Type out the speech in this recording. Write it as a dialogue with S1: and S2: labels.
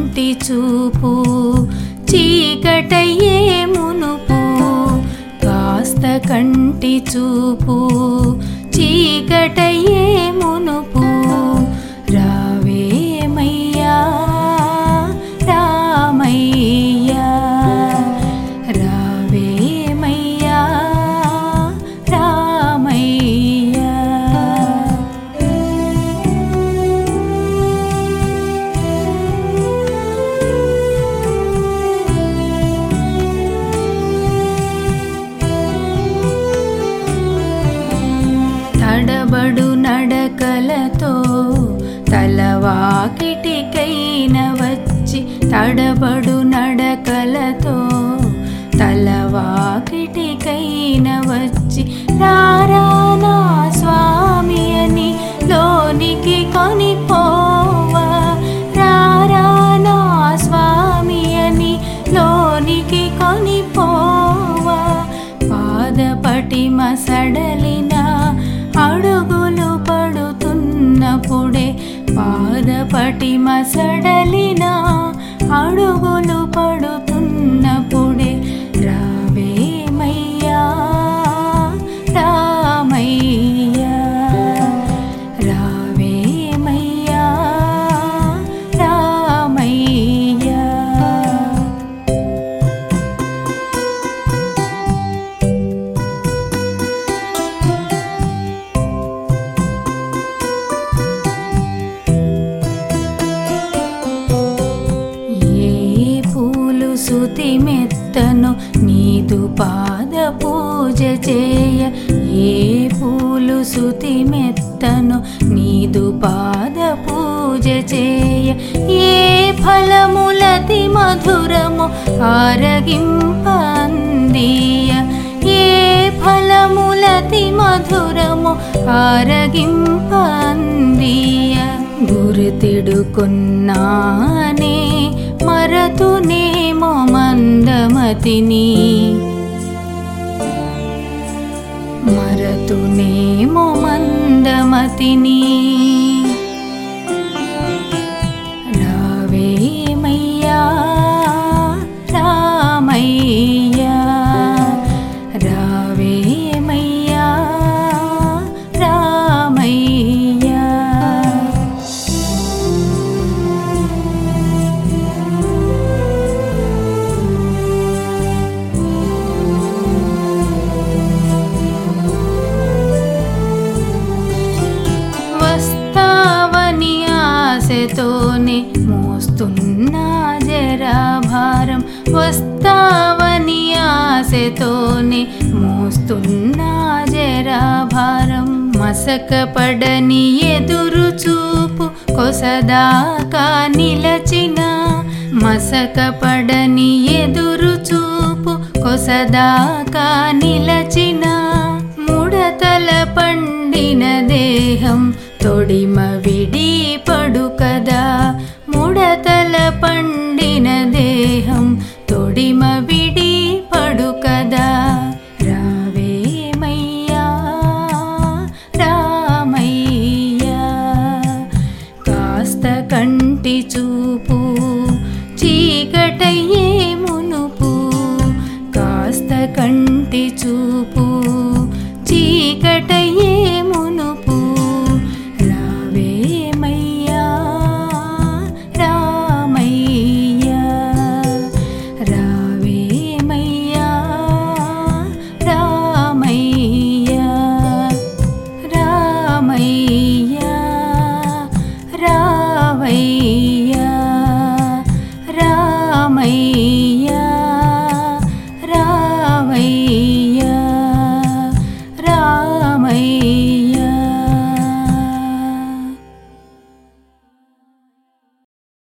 S1: కంటి చూపు చీకటయ్యే మునుపు కాస్త కంటి చూపు చీకటయ్యే మునుపు రావేమయ్యా రామయ్యా రావేమయ్యా రామయ్యా తడబడు నడకలతో తలవాకిటికైన వచ్చి తడబడు నడకలతో తలవాకిటికైన వచ్చి రారా నా స్వామి అని లోనికి కొనిపోవా రారా నా స్వామి అని లోనికి కొనిపోవా పాదపటి మసడలిన అడుగులు పడుతున్నప్పుడే పాదపటి మసడలిన అడుగులు పడుతున్నప్పుడే రావేమయ్యా రామయ్యా రావేమయ్యా రామయ్యా ఏ పూలు సుతి మెత్తను నీదు పాద పూజ చేయ ఏ పూలు సుతి మెత్తను నీదు పాద పూజ చేయ ఏ ఫలములతి మధురము ఆరగింప అందియ ఏ ఫలములతి మధురము ఆరగింప అందియ గుర్తిడుకున్నానే మరతునేమో మందమతిని మరతునేమో మందమతిని రావేమయ్యా రామయ్యా రావేమయ్యా రామయ్యా వస్తావని ఆశతోనే మోస్తున్నా జరా భారం వస్తావని ఆశతోనే మోస్తున్నా జరా భారం మసక పడని ఎదురు చూపు కొసదాకా నిలచిన మసక పడని ఎదురు చూపు కొసదాకా నిలచిన ముడతల పండిన దేహం తొడిమ విడి పడు కదా ముడతల పండిన దేహం తొడిమ విడి పడు కదా రావేమయ్యా రామయ్యా కాస్త కంటి చూపు చీకటయ్యే మునుపు కాస్త కంటి చూపు చీకటయ్యే మునుపు రావేమయ్యా రామయ్యా రావేమయ్యా రామయ్యా రామయ్యా రావయ్యా